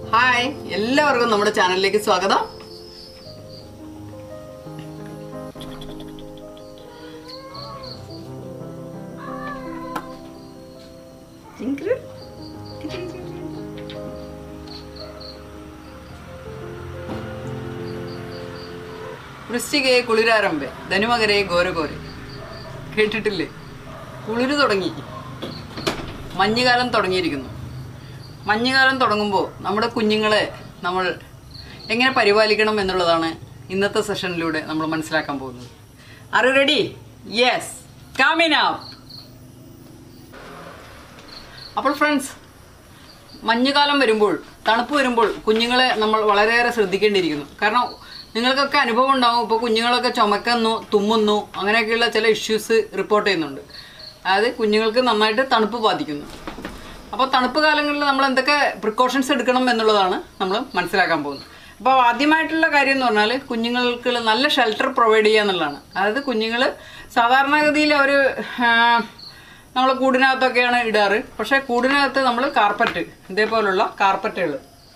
Hi എല്ലാവർക്കും നമ്മുടെ ചാനലിലേക്ക് സ്വാഗതം ജിങ്കിൾ. വൃശ്ചികേ കുളിരാരംഭെ ധനുമകരെ ഘോരഘോരെ കേട്ടിട്ടില്ലേ കുളിര് തുടങ്ങി മഞ്ഞുകാലം തുടങ്ങിയിരിക്കുന്നു മഞ്ഞുകാലം തുടങ്ങുമ്പോൾ നമ്മുടെ കുഞ്ഞുങ്ങളെ നമ്മൾ എങ്ങനെ പരിപാലിക്കണം എന്നുള്ളതാണ് ഇന്നത്തെ സെഷനിലൂടെ നമ്മൾ മനസ്സിലാക്കാൻ പോകുന്നത് are you ready yes coming up അപ്പോൾ ഫ്രണ്ട്സ് മഞ്ഞുകാലം വരുമ്പോൾ തണുപ്പ് വരുമ്പോൾ കുഞ്ഞുങ്ങളെ നമ്മൾ വളരെയേറെ ശ്രദ്ധിക്കേണ്ടിയിരിക്കുന്നു കാരണം നിങ്ങൾക്കൊക്കെ അനുഭവം ഉണ്ടാവും ഇപ്പോൾ കുഞ്ഞുങ്ങളൊക്കെ ചുമക്കുന്നു തുമ്മുന്നു അങ്ങനെയൊക്കെയുള്ള ചില ഇഷ്യൂസ് റിപ്പോർട്ട് ചെയ്യുന്നുണ്ട് അതായത് കുഞ്ഞുങ്ങൾക്ക് നന്നായിട്ട് തണുപ്പ് ബാധിക്കുന്നു അപ്പോൾ തണുപ്പ് കാലങ്ങളിൽ നമ്മൾ എന്തൊക്കെ പ്രിക്കോഷൻസ് എടുക്കണം എന്നുള്ളതാണ് നമ്മൾ മനസ്സിലാക്കാൻ പോകുന്നത് അപ്പോൾ ആദ്യമായിട്ടുള്ള കാര്യം എന്ന് പറഞ്ഞാൽ കുഞ്ഞുങ്ങൾക്ക് നല്ല ഷെൽട്ടർ പ്രൊവൈഡ് ചെയ്യുക എന്നുള്ളതാണ് അതായത് കുഞ്ഞുങ്ങൾ സാധാരണഗതിയിൽ അവർ നമ്മൾ കൂടിനകത്തൊക്കെയാണ് ഇടാറ് പക്ഷേ കൂടിനകത്ത് നമ്മൾ കാർപ്പറ്റ് ഇതേപോലുള്ള കാർപ്പറ്റുകൾ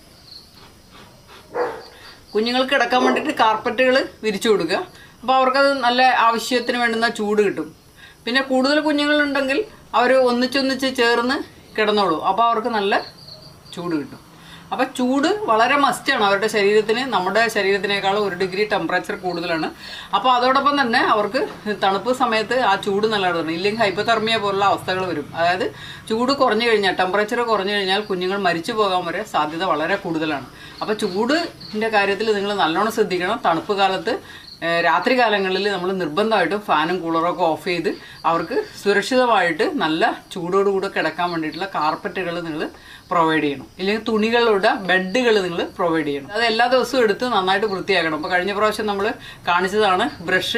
കുഞ്ഞുങ്ങൾക്ക് കിടക്കാൻ വേണ്ടിയിട്ട് കാർപ്പറ്റുകൾ വിരിച്ചു കൊടുക്കുക അപ്പോൾ അവർക്കത് നല്ല ആവശ്യത്തിന് വേണ്ടുന്ന ചൂട് കിട്ടും പിന്നെ കൂടുതൽ കുഞ്ഞുങ്ങളുണ്ടെങ്കിൽ അവർ ഒന്നിച്ചൊന്നിച്ച് ചേർന്ന് കിടന്നോളൂ അപ്പോൾ അവർക്ക് നല്ല ചൂട് കിട്ടും അപ്പോൾ ചൂട് വളരെ മസ്റ്റാണ് അവരുടെ ശരീരത്തിന് നമ്മുടെ ശരീരത്തിനേക്കാളും ഒരു ഡിഗ്രി ടെമ്പറേച്ചർ കൂടുതലാണ് അപ്പോൾ അതോടൊപ്പം തന്നെ അവർക്ക് തണുപ്പ് സമയത്ത് ആ ചൂട് നല്ലതാണ് ഇല്ലെങ്കിൽ ഹൈപ്പോതെർമിയ പോലുള്ള അവസ്ഥകൾ വരും അതായത് ചൂട് കുറഞ്ഞു കഴിഞ്ഞാൽ ടെമ്പറേച്ചർ കുറഞ്ഞു കഴിഞ്ഞാൽ കുഞ്ഞുങ്ങൾ മരിച്ചു പോകാൻ വരെ സാധ്യത വളരെ കൂടുതലാണ് അപ്പോൾ ചൂടിൻ്റെ കാര്യത്തിൽ നിങ്ങൾ നല്ലോണം ശ്രദ്ധിക്കണം തണുപ്പ് കാലത്ത് ഏഹ് രാത്രി കാലങ്ങളിൽ നമ്മൾ നിർബന്ധമായിട്ടും ഫാനും കൂളറൊക്കെ ഓഫ് ചെയ്ത് അവർക്ക് സുരക്ഷിതമായിട്ട് നല്ല ചൂടോടുകൂടെ കിടക്കാൻ വേണ്ടിയിട്ടുള്ള കാർപ്പറ്റുകൾ നിങ്ങൾ പ്രൊവൈഡ് ചെയ്യണം ഇല്ലെങ്കിൽ തുണികളുടെ ബെഡുകൾ നിങ്ങൾ പ്രൊവൈഡ് ചെയ്യണം അത് എല്ലാ ദിവസവും എടുത്ത് നന്നായിട്ട് വൃത്തിയാക്കണം അപ്പോൾ കഴിഞ്ഞ പ്രാവശ്യം നമ്മൾ കാണിച്ചതാണ് ബ്രഷ്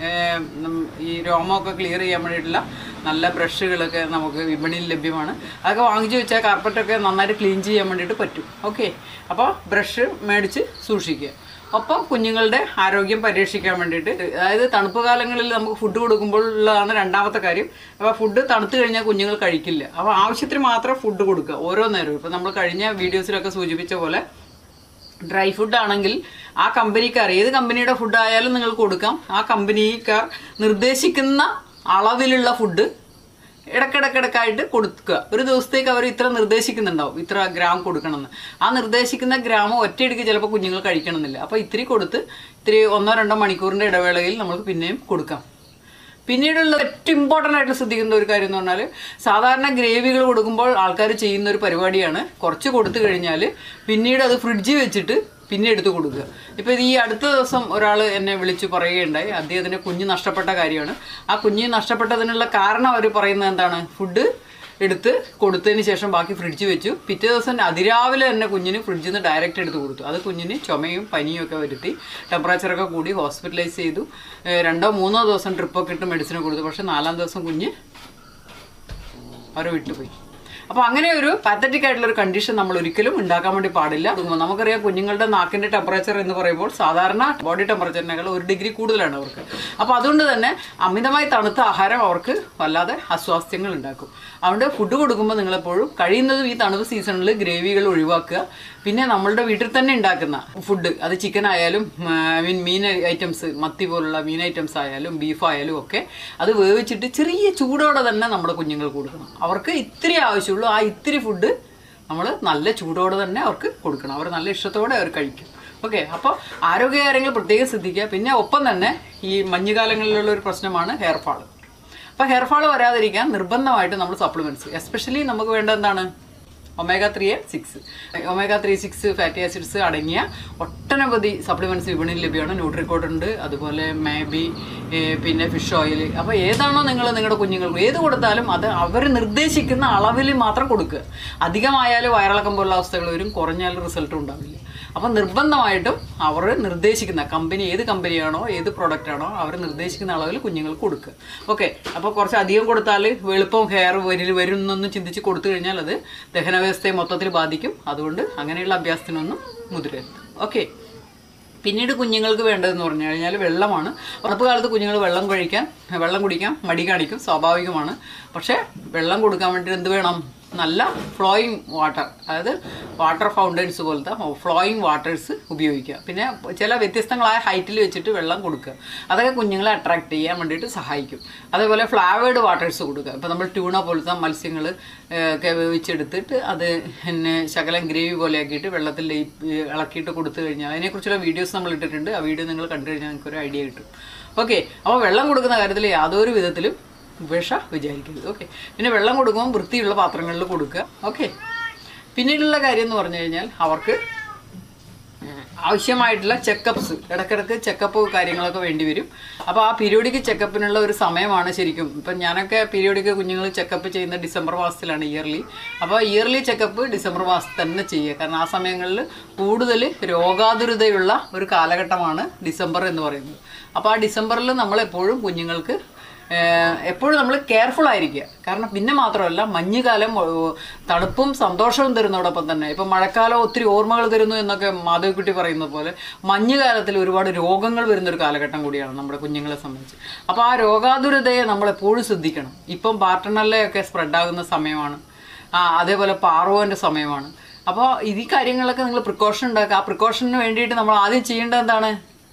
ഈ രോമമൊക്കെ ക്ലിയർ ചെയ്യാൻ വേണ്ടിയിട്ടുള്ള നല്ല ബ്രഷുകളൊക്കെ നമുക്ക് വിപണിയിൽ ലഭ്യമാണ് അതൊക്കെ വാങ്ങിച്ചു വെച്ചാൽ കാർപ്പറ്റൊക്കെ നന്നായിട്ട് ക്ലീൻ ചെയ്യാൻ വേണ്ടിയിട്ട് പറ്റും ഓക്കെ അപ്പോൾ ബ്രഷ് മേടിച്ച് സൂക്ഷിക്കുക ഒപ്പം കുഞ്ഞുങ്ങളുടെ ആരോഗ്യം പരീക്ഷിക്കാൻ വേണ്ടിയിട്ട് അതായത് തണുപ്പ് കാലങ്ങളിൽ നമുക്ക് ഫുഡ് കൊടുക്കുമ്പോഴുള്ളതാണ് രണ്ടാമത്തെ കാര്യം അപ്പോൾ ഫുഡ് തണുത്ത് കഴിഞ്ഞാൽ കുഞ്ഞുങ്ങൾ കഴിക്കില്ല അപ്പോൾ ആവശ്യത്തിന് മാത്രം ഫുഡ് കൊടുക്കുക ഓരോ നേരവും ഇപ്പോൾ നമ്മൾ കഴിഞ്ഞ വീഡിയോസിലൊക്കെ സൂചിപ്പിച്ച പോലെ ഡ്രൈ ഫുഡ് ആണെങ്കിൽ ആ കമ്പനിക്കാർ ഏത് കമ്പനിയുടെ ഫുഡ് ആയാലും നിങ്ങൾക്ക് കൊടുക്കാം ആ കമ്പനിക്കാർ നിർദ്ദേശിക്കുന്ന അളവിലുള്ള ഫുഡ് ഇടക്കിടക്കിടക്കായിട്ട് കൊടുക്കുക ഒരു ദിവസത്തേക്ക് അവർ ഇത്ര നിർദ്ദേശിക്കുന്നുണ്ടാവും ഇത്ര ഗ്രാം കൊടുക്കണമെന്ന് ആ നിർദ്ദേശിക്കുന്ന ഗ്രാം ഒറ്റയടിക്ക് ചിലപ്പോൾ കുഞ്ഞുങ്ങൾ കഴിക്കണമെന്നില്ല അപ്പോൾ ഇത്തിരി കൊടുത്ത് ഇത്തിരി ഒന്നോ രണ്ടോ മണിക്കൂറിൻ്റെ ഇടവേളയിൽ നമുക്ക് പിന്നെയും കൊടുക്കാം പിന്നീടുള്ള ഏറ്റവും ഇമ്പോർട്ടൻ്റ് ആയിട്ട് ശ്രദ്ധിക്കുന്ന ഒരു കാര്യം എന്ന് പറഞ്ഞാൽ സാധാരണ ഗ്രേവികൾ കൊടുക്കുമ്പോൾ ആൾക്കാർ ചെയ്യുന്ന ഒരു പരിപാടിയാണ് കുറച്ച് കൊടുത്തു കഴിഞ്ഞാൽ പിന്നീട് അത് ഫ്രിഡ്ജിൽ വെച്ചിട്ട് പിന്നെ എടുത്ത് കൊടുക്കുക ഇപ്പോൾ ഇത് ഈ അടുത്ത ദിവസം ഒരാൾ എന്നെ വിളിച്ച് പറയുകയുണ്ടായി അദ്ദേഹത്തിൻ്റെ കുഞ്ഞ് നഷ്ടപ്പെട്ട കാര്യമാണ് ആ കുഞ്ഞ് നഷ്ടപ്പെട്ടതിനുള്ള കാരണം അവർ പറയുന്നത് എന്താണ് ഫുഡ് എടുത്ത് കൊടുത്തതിന് ശേഷം ബാക്കി ഫ്രിഡ്ജിൽ വെച്ചു പിറ്റേ ദിവസം അതിരാവിലെ തന്നെ കുഞ്ഞിന് ഫ്രിഡ്ജിൽ നിന്ന് ഡയറക്റ്റ് എടുത്ത് കൊടുത്തു അത് കുഞ്ഞിന് ചുമയും പനിയും ഒക്കെ വരുത്തി ടെമ്പറേച്ചറൊക്കെ കൂടി ഹോസ്പിറ്റലൈസ് ചെയ്തു ഏഹ് രണ്ടോ മൂന്നോ ദിവസം ട്രിപ്പൊക്കെ ഇട്ട് മെഡിസിൻ കൊടുത്തു പക്ഷേ നാലാം ദിവസം കുഞ്ഞ് അവരെ വിട്ടുപോയി അപ്പോൾ അങ്ങനെ ഒരു പാത്തറ്റിക് ആയിട്ടുള്ള ഒരു കണ്ടീഷൻ നമ്മൾ ഒരിക്കലും ഉണ്ടാക്കാൻ വേണ്ടി പാടില്ല അതുകൊണ്ട് നമുക്കറിയാം കുഞ്ഞുങ്ങളുടെ നാക്കിന്റെ ടെമ്പറേച്ചർ എന്ന് പറയുമ്പോൾ സാധാരണ ബോഡി ടെമ്പറേച്ചറിനേക്കാൾ ഒരു ഡിഗ്രി കൂടുതലാണ് അവർക്ക് അപ്പോൾ അതുകൊണ്ട് തന്നെ അമിതമായി തണുത്ത ആഹാരം അവർക്ക് വല്ലാതെ അസ്വാസ്ഥ്യങ്ങൾ ഉണ്ടാക്കും അതുകൊണ്ട് ഫുഡ് കൊടുക്കുമ്പോൾ നിങ്ങളെപ്പോഴും കഴിയുന്നതും ഈ തണുപ്പ് സീസണിൽ ഗ്രേവികൾ ഒഴിവാക്കുക പിന്നെ നമ്മളുടെ വീട്ടിൽ തന്നെ ഉണ്ടാക്കുന്ന ഫുഡ് അത് ചിക്കൻ ആയാലും ഐ മീൻ മീൻ ഐറ്റംസ് മത്തി പോലുള്ള മീൻ ഐറ്റംസ് ആയാലും ബീഫ് ആയാലും ഒക്കെ അത് വേവിച്ചിട്ട് ചെറിയ ചൂടോടെ തന്നെ നമ്മുടെ കുഞ്ഞുങ്ങൾക്ക് കൊടുക്കണം അവർക്ക് ഇത്തിരി ആവശ്യമുള്ളൂ ആ ഇത്തിരി ഫുഡ് നമ്മൾ നല്ല ചൂടോടെ തന്നെ അവർക്ക് കൊടുക്കണം അവർ നല്ല ഇഷ്ടത്തോടെ അവർ കഴിക്കും ഓക്കെ അപ്പോൾ ആരോഗ്യകാര്യങ്ങൾ പ്രത്യേകം ശ്രദ്ധിക്കുക പിന്നെ ഒപ്പം തന്നെ ഈ മഞ്ഞുകാലങ്ങളിലുള്ള ഒരു പ്രശ്നമാണ് ഹെയർ ഫാൾ അപ്പോൾ ഹെയർ ഫാൾ വരാതിരിക്കാൻ നിർബന്ധമായിട്ട് നമ്മൾ സപ്ലിമെൻറ്റ്സ് എസ്പെഷ്യലി നമുക്ക് വേണ്ട എന്താണ് omega three six omega three six fatty acids അടങ്ങിയ ഒട്ടനവധി സപ്ലിമെൻറ്റ്സ് വിപണിയിൽ ലഭ്യമാണ് ന്യൂട്രിക്കോട്ട് ഉണ്ട് അതുപോലെ മേബി പിന്നെ ഫിഷ് ഓയിൽ അപ്പോൾ ഏതാണോ നിങ്ങൾ നിങ്ങളുടെ കുഞ്ഞുങ്ങൾക്ക് ഏത് കൊടുത്താലും അത് അവർ നിർദ്ദേശിക്കുന്ന അളവിൽ മാത്രം കൊടുക്കുക അധികമായാലും വയറിളക്കം പോലുള്ള അവസ്ഥകൾ വരും കുറഞ്ഞാലും റിസൾട്ടും ഉണ്ടാവില്ല അപ്പോൾ നിർബന്ധമായിട്ടും അവർ നിർദ്ദേശിക്കുന്ന കമ്പനി ഏത് കമ്പനിയാണോ ഏത് പ്രൊഡക്റ്റ് ആണോ അവർ നിർദ്ദേശിക്കുന്ന അളവിൽ കുഞ്ഞുങ്ങൾക്ക് കൊടുക്കുക ഓക്കെ അപ്പോൾ കുറച്ച് അധികം കൊടുത്താൽ എളുപ്പം ഹെയർ വരിൽ വരും എന്നൊന്നും ചിന്തിച്ച് കൊടുത്തു കഴിഞ്ഞാൽ അത് ദഹനവ്യവസ്ഥയെ മൊത്തത്തിൽ ബാധിക്കും അതുകൊണ്ട് അങ്ങനെയുള്ള അഭ്യാസത്തിനൊന്നും മുതിരരുത് ഓക്കെ പിന്നീട് കുഞ്ഞുങ്ങൾക്ക് വേണ്ടതെന്ന് പറഞ്ഞു കഴിഞ്ഞാൽ വെള്ളമാണ് ഉറപ്പ് കാലത്ത് കുഞ്ഞുങ്ങൾ വെള്ളം കഴിക്കാൻ വെള്ളം കുടിക്കാൻ മടി കാണിക്കും സ്വാഭാവികമാണ് പക്ഷേ വെള്ളം കൊടുക്കാൻ വേണ്ടി എന്ത് വേണം നല്ല ഫ്ലോയിങ് വാട്ടർ അതായത് വാട്ടർ ഫൗണ്ടൻസ് പോലത്തെ ഫ്ലോയിങ് വാട്ടേഴ്സ് ഉപയോഗിക്കുക പിന്നെ ചില വ്യത്യസ്തങ്ങളായ ഹൈറ്റിൽ വെച്ചിട്ട് വെള്ളം കൊടുക്കുക അതൊക്കെ കുഞ്ഞുങ്ങളെ അട്രാക്ട് ചെയ്യാൻ വേണ്ടിയിട്ട് സഹായിക്കും അതേപോലെ ഫ്ലാവേഡ് വാട്ടേഴ്സ് കൊടുക്കുക ഇപ്പോൾ നമ്മൾ ട്യൂണ പോലത്തെ മത്സ്യങ്ങൾ ഒക്കെ വേവിച്ചെടുത്തിട്ട് അത് പിന്നെ ശകലം ഗ്രേവി പോലെ ആക്കിയിട്ട് വെള്ളത്തിൽ ലയി- ഇളക്കിയിട്ട് കൊടുത്തു കഴിഞ്ഞാൽ അതിനെക്കുറിച്ചുള്ള വീഡിയോസ് നമ്മൾ ഇട്ടിട്ടുണ്ട് ആ വീഡിയോ നിങ്ങൾ കണ്ടു കഴിഞ്ഞാൽ നിങ്ങൾക്ക് ഒരു ഐഡിയ കിട്ടും ഓക്കെ അപ്പോൾ വെള്ളം കൊടുക്കുന്ന കാര്യത്തിൽ യാതൊരു വിധത്തിലും വിഷ വിചാരിക്കരുത് ഓക്കെ പിന്നെ വെള്ളം കൊടുക്കുമ്പോൾ വൃത്തിയുള്ള പാത്രങ്ങളിൽ കൊടുക്കുക ഓക്കെ പിന്നീടുള്ള കാര്യം എന്ന് പറഞ്ഞു കഴിഞ്ഞാൽ അവർക്ക് ആവശ്യമായിട്ടുള്ള ചെക്കപ്സ് ഇടയ്ക്കിടയ്ക്ക് ചെക്കപ്പ് കാര്യങ്ങളൊക്കെ വേണ്ടി വരും അപ്പോൾ ആ പീരിയോഡിക് ചെക്കപ്പിനുള്ള ഒരു സമയമാണ് ശരിക്കും ഇപ്പം ഞാനൊക്കെ പീരിയോഡിക് കുഞ്ഞുങ്ങൾ ചെക്കപ്പ് ചെയ്യുന്ന ഡിസംബർ മാസത്തിലാണ് ഇയർലി അപ്പോൾ ഇയർലി ചെക്കപ്പ് ഡിസംബർ മാസത്തിൽ തന്നെ ചെയ്യുക കാരണം ആ സമയങ്ങളിൽ കൂടുതൽ രോഗാതുരതയുള്ള ഒരു കാലഘട്ടമാണ് ഡിസംബർ എന്ന് പറയുന്നത് അപ്പോൾ ആ ഡിസംബറിൽ നമ്മൾ എപ്പോഴും കുഞ്ഞുങ്ങൾക്ക് ഏഹ് എപ്പോഴും നമ്മൾ കെയർഫുൾ ആയിരിക്കുക കാരണം പിന്നെ മാത്രമല്ല മഞ്ഞുകാലം ഓ, തണുപ്പും സന്തോഷവും തരുന്നതോടൊപ്പം തന്നെ ഇപ്പം മഴക്കാലം ഒത്തിരി ഓർമ്മകൾ തരുന്നു എന്നൊക്കെ മാധവിക്കുട്ടി പറയുന്ന പോലെ മഞ്ഞുകാലത്തിൽ ഒരുപാട് രോഗങ്ങൾ വരുന്ന ഒരു കാലഘട്ടം കൂടിയാണ് നമ്മുടെ കുഞ്ഞുങ്ങളെ സംബന്ധിച്ച് അപ്പോൾ ആ രോഗാതുരതയെ നമ്മൾ എപ്പോഴും ശ്രദ്ധിക്കണം ഇപ്പം പാർട്ടണറിലെയൊക്കെ സ്പ്രെഡാകുന്ന സമയമാണ് ആ അതേപോലെ പാർവോൻ്റെ സമയമാണ് അപ്പോൾ ഇത് ഈ കാര്യങ്ങളൊക്കെ നിങ്ങൾ പ്രിക്കോഷൻ ഉണ്ടാക്കുക ആ പ്രിക്കോഷന് വേണ്ടിയിട്ട് നമ്മൾ ആദ്യം ചെയ്യേണ്ടത് എന്താണ്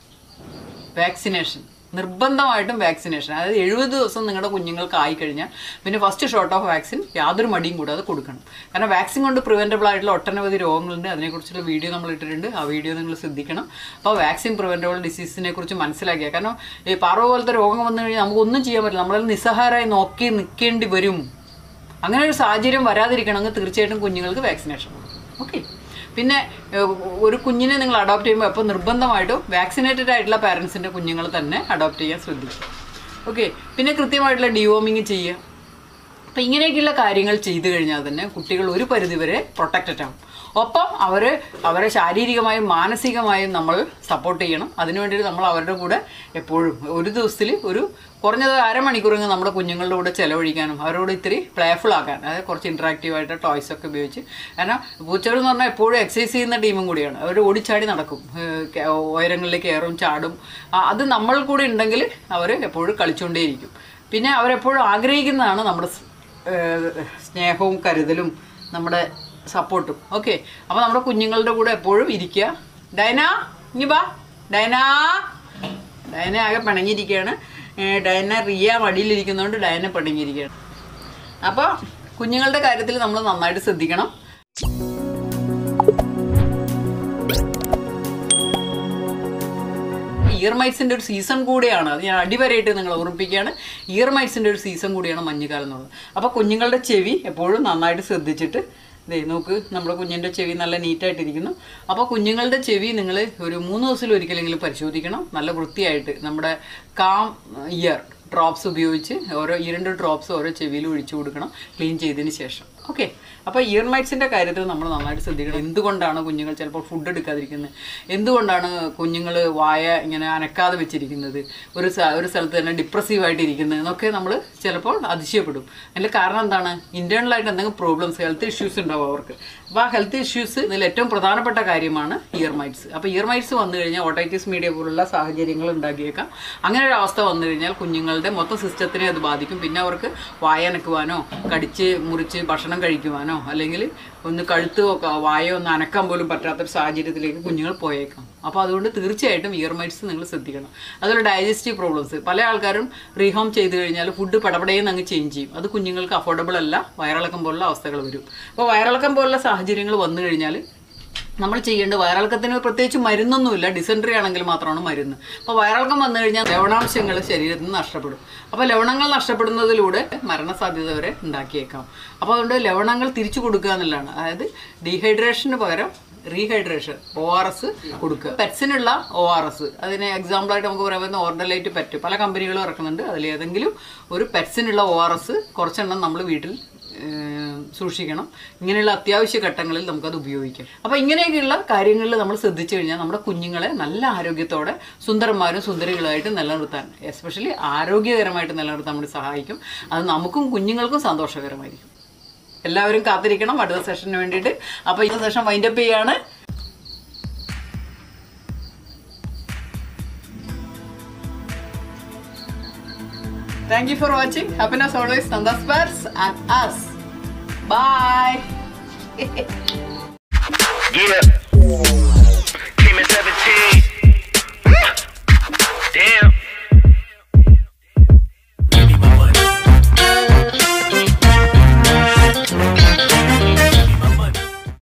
വാക്സിനേഷൻ നിർബന്ധമായിട്ടും വാക്സിനേഷൻ അതായത് എഴുപത് ദിവസം നിങ്ങളുടെ കുഞ്ഞുങ്ങൾക്ക് ആയിക്കഴിഞ്ഞാൽ പിന്നെ ഫസ്റ്റ് ഷോട്ട് ഓഫ് വാക്സിൻ യാതൊരു മടിയും കൂടാതെ കൊടുക്കണം കാരണം വാക്സിൻ കൊണ്ട് പ്രിവെൻറ്റബിൾ ആയിട്ടുള്ള ഒട്ടനവധി രോഗങ്ങളുണ്ട് അതിനെക്കുറിച്ചുള്ള വീഡിയോ നമ്മൾ ഇട്ടിട്ടുണ്ട് ആ വീഡിയോ നിങ്ങൾ ശ്രദ്ധിക്കണം അപ്പോൾ വാക്സിൻ പ്രിവെൻറ്റബിൾ ഡിസീസിനെ കുറിച്ച് മനസ്സിലാക്കിയ കാരണം ഈ പാറ പോലത്തെ രോഗം വന്നു കഴിഞ്ഞാൽ നമുക്കൊന്നും ചെയ്യാൻ പറ്റില്ല നമ്മളത് നിസ്സഹാരമായി നോക്കി നിൽക്കേണ്ടി വരും അങ്ങനെ ഒരു സാഹചര്യം വരാതിരിക്കണമെങ്കിൽ തീർച്ചയായിട്ടും കുഞ്ഞുങ്ങൾക്ക് വാക്സിനേഷൻ ഓക്കെ പിന്നെ ഏഹ്, ഒരു കുഞ്ഞിനെ നിങ്ങൾ അഡോപ്റ്റ് ചെയ്യുമ്പോൾ അപ്പോൾ നിർബന്ധമായിട്ടും വാക്സിനേറ്റഡ് ആയിട്ടുള്ള പാരൻസിൻ്റെ കുഞ്ഞുങ്ങൾ തന്നെ അഡോപ്റ്റ് ചെയ്യാൻ ശ്രദ്ധിക്കുക ഓക്കെ പിന്നെ കൃത്യമായിട്ടുള്ള ഡിവോമിങ് ചെയ്യുക അപ്പം ഇങ്ങനെയൊക്കെയുള്ള കാര്യങ്ങൾ ചെയ്തു കഴിഞ്ഞാൽ തന്നെ കുട്ടികൾ ഒരു പരിധിവരെ പ്രൊട്ടക്റ്റഡ് ആവും ഒപ്പം അവർ അവരെ ശാരീരികമായും മാനസികമായും നമ്മൾ സപ്പോർട്ട് ചെയ്യണം അതിനു വേണ്ടിയിട്ട് നമ്മൾ അവരുടെ കൂടെ എപ്പോഴും ഒരു ദിവസത്തിൽ ഒരു കുറഞ്ഞത് അരമണിക്കൂറെങ്കിലും നമ്മുടെ കുഞ്ഞുങ്ങളുടെ കൂടെ ചിലവഴിക്കാനും അവരോട് ഇത്തിരി പ്ലേഫുൾ ആക്കാൻ അതായത് കുറച്ച് ഇൻട്രാക്റ്റീവ് ആയിട്ട് ടോയ്സ് ഒക്കെ ഉപയോഗിച്ച് കാരണം പൂച്ചകൾ എന്ന് പറഞ്ഞാൽ എപ്പോഴും എക്സസൈസ് ചെയ്യുന്ന ടീമും കൂടിയാണ് അവർ ഓടിച്ചാടി നടക്കും ഏഹ് കേ- ഉയരങ്ങളിലേക്ക് കയറും ചാടും ആ, അത് നമ്മൾ കൂടെ ഉണ്ടെങ്കിൽ അവർ എപ്പോഴും കളിച്ചുകൊണ്ടേയിരിക്കും പിന്നെ അവരെപ്പോഴും ആഗ്രഹിക്കുന്നതാണ് നമ്മുടെ സ്- ഏഹ് സ്നേഹവും കരുതലും നമ്മുടെ സപ്പോർട്ടും ഓക്കെ അപ്പോൾ നമ്മുടെ കുഞ്ഞുങ്ങളുടെ കൂടെ എപ്പോഴും ഇരിക്കുക ഡൈന ഇനി വാ ഡൈന ഡൈന ആകെ പിണങ്ങിയിരിക്കുകയാണ് ഏഹ് ഡൈന റിയ മടിയിലിരിക്കുന്നതുകൊണ്ട് ഡൈന പിണങ്ങിയിരിക്കുകയാണ് അപ്പോൾ കുഞ്ഞുങ്ങളുടെ കാര്യത്തിൽ നമ്മൾ നന്നായിട്ട് ശ്രദ്ധിക്കണം ഇയർ മൈറ്റ്സിൻ്റെ ഒരു സീസൺ കൂടിയാണ് അത് ഞാൻ അടിവരയിട്ട് നിങ്ങൾ ഓർമ്മിപ്പിക്കുകയാണ് ഇയർ മൈറ്റ്സിൻ്റെ ഒരു സീസൺ കൂടിയാണ് മഞ്ഞുകാലം എന്നുള്ളത് അപ്പോൾ കുഞ്ഞുങ്ങളുടെ ചെവി എപ്പോഴും നന്നായിട്ട് ശ്രദ്ധിച്ചിട്ട് ദേ നോക്ക് നമ്മുടെ കുഞ്ഞിൻ്റെ ചെവി നല്ല നീറ്റായിട്ടിരിക്കുന്നു അപ്പോൾ കുഞ്ഞുങ്ങളുടെ ചെവി നിങ്ങൾ ഒരു മൂന്ന് ദിവസത്തിൽ ഒരിക്കലെങ്കിലും പരിശോധിക്കണം നല്ല വൃത്തിയായിട്ട് നമ്മുടെ കാം ഇയർ ഡ്രോപ്സ് ഉപയോഗിച്ച് ഓരോ ഈ രണ്ട് ഡ്രോപ്സ് ഓരോ ചെവിയിൽ ഒഴിച്ചു കൊടുക്കണം ക്ലീൻ ചെയ്തതിന് ശേഷം ഓക്കെ അപ്പോൾ ഇയർ മൈറ്റ്സിൻ്റെ കാര്യത്തിൽ നമ്മൾ നന്നായിട്ട് ശ്രദ്ധിക്കണം എന്തുകൊണ്ടാണ് കുഞ്ഞുങ്ങൾ ചിലപ്പോൾ ഫുഡ് എടുക്കാതിരിക്കുന്നത് എന്തുകൊണ്ടാണ് കുഞ്ഞുങ്ങൾ വായ ഇങ്ങനെ അനക്കാതെ വെച്ചിരിക്കുന്നത് ഒരു സ- ഒരു സ്ഥലത്ത് തന്നെ ഡിപ്രസീവായിട്ട് ഇരിക്കുന്നത് എന്നൊക്കെ നമ്മൾ ചിലപ്പോൾ അതിശയപ്പെടും അതിൻ്റെ കാരണം എന്താണ് ഇൻറ്റേർണലായിട്ട് എന്തെങ്കിലും പ്രോബ്ലംസ് ഹെൽത്ത് ഇഷ്യൂസ് ഉണ്ടാവും അവർക്ക് അപ്പോൾ ആ ഹെൽത്ത് ഇഷ്യൂസ് ഇതിൽ ഏറ്റവും പ്രധാനപ്പെട്ട കാര്യമാണ് ഇയർ മൈറ്റ്സ് അപ്പോൾ ഇയർ മൈറ്റ്സ് വന്നു കഴിഞ്ഞാൽ ഓട്ടൈറ്റിസ് മീഡിയ പോലുള്ള സാഹചര്യങ്ങൾ ഉണ്ടാക്കിയേക്കാം അങ്ങനെ ഒരു അവസ്ഥ വന്നു കഴിഞ്ഞാൽ കുഞ്ഞുങ്ങളുടെ മൊത്തം സിസ്റ്റത്തിനെ അത് ബാധിക്കും പിന്നെ അവർക്ക് വായ അനക്കുവാനോ കടിച്ച് മുറിച്ച് ഭക്ഷണം കഴിക്കുവാനോ അല്ലെങ്കിൽ ഒന്ന് കഴുത്ത് ഒക്കെ വായ ഒന്ന് അനക്കാൻ പോലും പറ്റാത്തൊരു സാഹചര്യത്തിലേക്ക് കുഞ്ഞുങ്ങൾ പോയേക്കാം അപ്പോൾ അതുകൊണ്ട് തീർച്ചയായിട്ടും ഇയർ മൈറ്റ്സ് നിങ്ങൾ ശ്രദ്ധിക്കണം അതുപോലെ ഡൈജസ്റ്റീവ് പ്രോബ്ലംസ് പല ആൾക്കാരും റീഹോം ചെയ്ത് കഴിഞ്ഞാൽ ഫുഡ് പടപടയെന്ന് അങ്ങ് ചേഞ്ച് ചെയ്യും അത് കുഞ്ഞുങ്ങൾക്ക് അഫോർഡബിൾ അല്ല വയറിളക്കം പോലുള്ള അവസ്ഥകൾ വരും അപ്പോൾ വയറിളക്കം പോലുള്ള സാഹചര്യങ്ങൾ വന്നു കഴിഞ്ഞാൽ നമ്മൾ ചെയ്യേണ്ടത് വയറിളക്കത്തിന് പ്രത്യേകിച്ച് മരുന്നൊന്നുമില്ല ഡിസെൻട്രി ആണെങ്കിൽ മാത്രമാണ് മരുന്ന് അപ്പോൾ വയറിളക്കം വന്നു കഴിഞ്ഞാൽ ലവണാംശങ്ങൾ ശരീരത്തിൽ നിന്ന് നഷ്ടപ്പെടും അപ്പോൾ ലവണങ്ങൾ നഷ്ടപ്പെടുന്നതിലൂടെ മരണസാധ്യത വരെ ഉണ്ടാക്കിയേക്കാം അപ്പോൾ അതുകൊണ്ട് ലവണങ്ങൾ തിരിച്ചു കൊടുക്കുക എന്നുള്ളതാണ് അതായത് ഡീഹൈഡ്രേഷന് പകരം റീഹൈഡ്രേഷൻ ഒ ആർ എസ് കൊടുക്കുക പെറ്റ്സിനുള്ള ഒ ആർ എസ് അതിന് എക്സാമ്പിളായിട്ട് നമുക്ക് പറയാൻ പറ്റുന്ന ഓർഡലൈറ്റ് പെറ്റ് പല കമ്പനികളും ഇറക്കുന്നുണ്ട് അതിൽ ഏതെങ്കിലും ഒരു പെറ്റ്സിനുള്ള ഒ ആർ എസ് കുറച്ചെണ്ണം നമ്മൾ വീട്ടിൽ ഏഹ് സൂക്ഷിക്കണം ഇങ്ങനെയുള്ള അത്യാവശ്യ ഘട്ടങ്ങളിൽ നമുക്കത് ഉപയോഗിക്കാം അപ്പോൾ ഇങ്ങനെയൊക്കെയുള്ള കാര്യങ്ങളിൽ നമ്മൾ ശ്രദ്ധിച്ചു കഴിഞ്ഞാൽ നമ്മുടെ കുഞ്ഞുങ്ങളെ നല്ല ആരോഗ്യത്തോടെ സുന്ദരന്മാരും സുന്ദരികളായിട്ട് നിലനിർത്താൻ എസ്പെഷ്യലി ആരോഗ്യകരമായിട്ട് നിലനിർത്താൻ വേണ്ടി സഹായിക്കും അത് നമുക്കും കുഞ്ഞുങ്ങൾക്കും സന്തോഷകരമായിരിക്കും എല്ലാവരും കാത്തിരിക്കണം അടുത്ത സെഷന് വേണ്ടിയിട്ട് അപ്പോൾ ഈ സെഷൻ വൈൻഡപ്പ് ചെയ്യാണ് Thank you for watching. Happiness always, Nanda Spars and us. Bye Yeah.